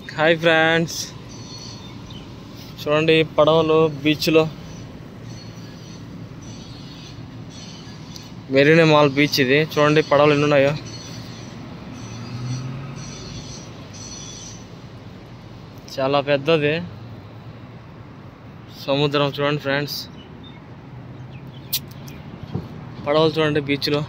hi friends చూడండి పడవలు బీచ్లో మెరీనా మాల్ బీచ్ ఇది చూడండి పడవలు ఎన్ని ఉన్నాయో చాలా పెద్దది సముద్రం చూడండి ఫ్రెండ్స్ పడవలు చూడండి బీచ్లో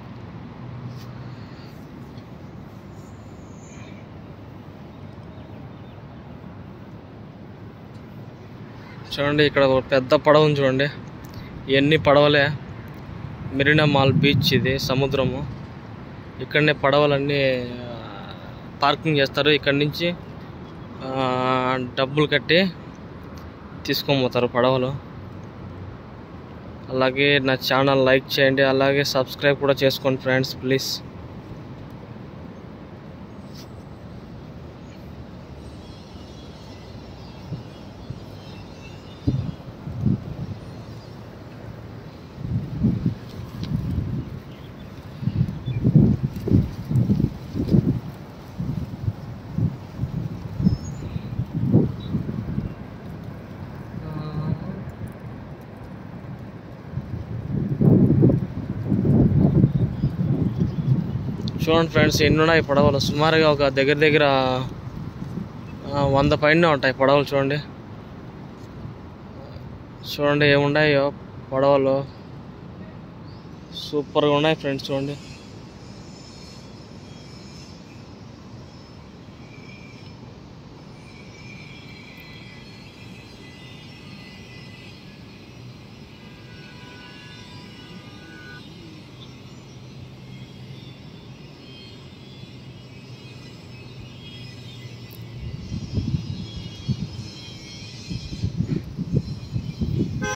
చూడండి ఇక్కడ ఒక పెద్ద పడవ ఉంది చూడండి ఇవన్నీ పడవలే మెరీనా మాల్ బీచ్ ఇది సముద్రము ఇక్కడనే పడవలన్నీ ఆ, పార్కింగ్ చేస్తారు ఇక్కడ నుంచి ఆ, డబ్బులు కట్టి తీసుకొని పోతారు పడవలు అలాగే నా ఛానల్ లైక్ చేయండి అలాగే సబ్స్క్రైబ్ కూడా చేసుకోండి ఫ్రెండ్స్ ప్లీజ్ చూడండి ఫ్రెండ్స్ ఎన్ని ఉన్నాయి పడవలు సుమారుగా ఒక దగ్గర దగ్గర ఆ, వంద పైన ఉంటాయి పడవలు చూడండి చూడండి ఏమున్నాయో పడవలు సూపర్గా ఉన్నాయి ఫ్రెండ్స్ చూడండి